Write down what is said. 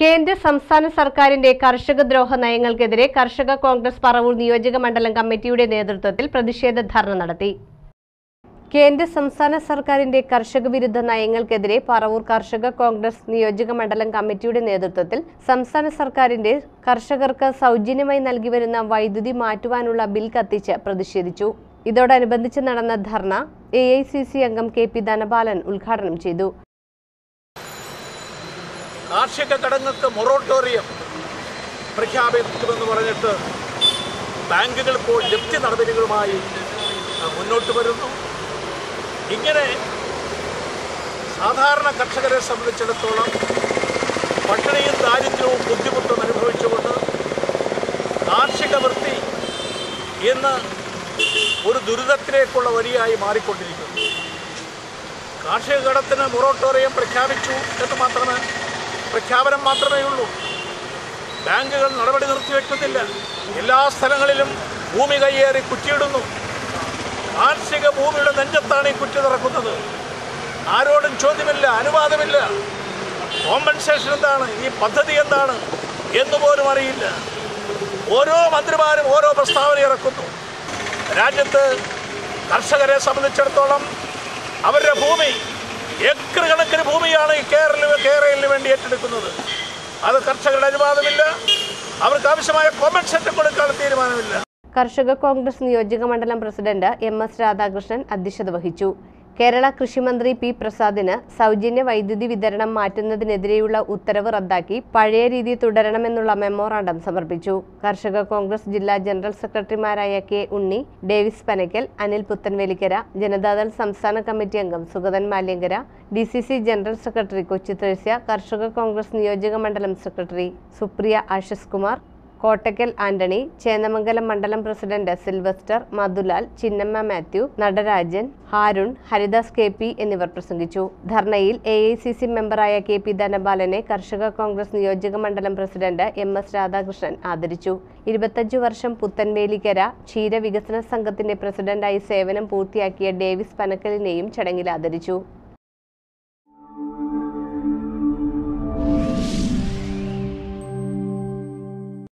കേന്ദ്ര സംസ്ഥാന സർക്കാരിന്റെ കർഷക ദ്രോഹ നയങ്ങൾക്കെതിരെ കർഷക കോൺഗ്രസ് പറവൂർ നിയോജക മണ്ഡലം കമ്മിറ്റിയുടെ നേതൃത്വത്തിൽ പ്രതിഷേധ ധർണ നടത്തി കേന്ദ്ര സംസ്ഥാന സർക്കാരിന്റെ കർഷക വിരുദ്ധ നയങ്ങൾക്കെതിരെ പറവൂർ കർഷക കോൺഗ്രസ് നിയോജക മണ്ഡലം കമ്മിറ്റിയുടെ നേതൃത്വത്തിൽ സംസ്ഥാന സർക്കാരിന്റെ കർഷകർക്ക് സൗജന്യമായി നൽകി വരുന്ന വൈദ്യുതി മാറ്റുവാനുള്ള ബിൽ കത്തിച്ച് പ്രതിഷേധിച്ചു ഇതോടനുബന്ധിച്ച് നടന്ന ധർണ എ അംഗം കെ പി ധനപാലൻ ഉദ്ഘാടനം ചെയ്തു കാർഷിക കടങ്ങൾക്ക് മൊറോട്ടോറിയം പ്രഖ്യാപിക്കുമെന്ന് പറഞ്ഞിട്ട് ബാങ്കുകൾ ഇപ്പോൾ ജപ്തി നടപടികളുമായി ആ, മുന്നോട്ട് വരുന്നു ഇങ്ങനെ സാധാരണ കർഷകരെ സംബന്ധിച്ചിടത്തോളം പട്ടിണിയും ദാരിദ്ര്യവും ബുദ്ധിമുട്ടും അനുഭവിച്ചുകൊണ്ട് കാർഷിക വൃത്തി ഇന്ന് ഒരു ദുരിതത്തിലേക്കുള്ള വഴിയായി മാറിക്കൊണ്ടിരിക്കുന്നു കാർഷിക കടത്തിന് മൊറോട്ടോറിയം പ്രഖ്യാപിച്ചു എന്ന് മാത്രമേ പ്രഖ്യാപനം മാത്രമേ ഉള്ളൂ ബാങ്കുകൾ നടപടി നിർത്തിവെക്കുന്നില്ല എല്ലാ സ്ഥലങ്ങളിലും ഭൂമി കയ്യേറി കുറ്റിയിടുന്നു കാർഷിക ഭൂമിയുടെ നെഞ്ചത്താണ് ഈ കുറ്റി തുറക്കുന്നത് ആരോടും ചോദ്യമില്ല അനുവാദമില്ല കോമ്പൻസേഷൻ എന്താണ് ഈ പദ്ധതി എന്താണ് എന്ന് പോലും അറിയില്ല ഓരോ മന്ത്രിമാരും ഓരോ പ്രസ്താവന ഇറക്കുന്നു രാജ്യത്ത് കർഷകരെ സംബന്ധിച്ചിടത്തോളം അവരുടെ ഭൂമി ഏക്കർ കണക്കിന് ഭൂമിയാണ് ഈ കേരള കേരളത്തിന് വേണ്ടി ഏറ്റെടുക്കുന്നത് അത് കർഷകരുടെ അനുവാദമില്ല അവർക്ക് ആവശ്യമായ കോമ്പൻസേഷൻ കൊടുക്കാനുള്ള തീരുമാനമില്ല കർഷക കോൺഗ്രസ് നിയോജക മണ്ഡലം പ്രസിഡന്റ് എം എസ് രാധാകൃഷ്ണൻ അധ്യക്ഷത വഹിച്ചു കേരള കൃഷിമന്ത്രി പി പ്രസാദിന് സൗജന്യ വൈദ്യുതി വിതരണം മാറ്റുന്നതിനെതിരെയുള്ള ഉത്തരവ് റദ്ദാക്കി പഴയ രീതി തുടരണമെന്നുള്ള മെമ്മോറാണ്ടം സമർപ്പിച്ചു കർഷക കോൺഗ്രസ് ജില്ലാ ജനറൽ സെക്രട്ടറിമാരായ കെ ഉണ്ണി ഡേവിസ് പനക്കൽ അനിൽ പുത്തൻവേലിക്കര ജനതാദൾ സംസ്ഥാന കമ്മിറ്റി അംഗം Sugathan Malyankara D C C general secretary Kochi Thresia കർഷക കോൺഗ്രസ് നിയോജക മണ്ഡലം സെക്രട്ടറി സുപ്രിയ ആശിസ് കുമാർ കോട്ടക്കൽ ആന്റണി ചേന്നമംഗലം മണ്ഡലം president Sylvester Madhulal Chinnamma Mathew Natarajan Harun Haridas K P എന്നിവർ പ്രസംഗിച്ചു ധർണയിൽ എ ഐ സി സി മെമ്പറായ കെ പി ധനപാലനെ കർഷക കോൺഗ്രസ് നിയോജക മണ്ഡലം പ്രസിഡന്റ് എം എസ് രാധാകൃഷ്ണൻ ആദരിച്ചു ഇരുപത്തഞ്ചു വർഷം പുത്തൻവേലിക്കര ക്ഷീരവികസന സംഘത്തിന്റെ പ്രസിഡന്റായി സേവനം പൂർത്തിയാക്കിയ ഡേവിസ് പനക്കലിനെയും ചടങ്ങിൽ ആദരിച്ചു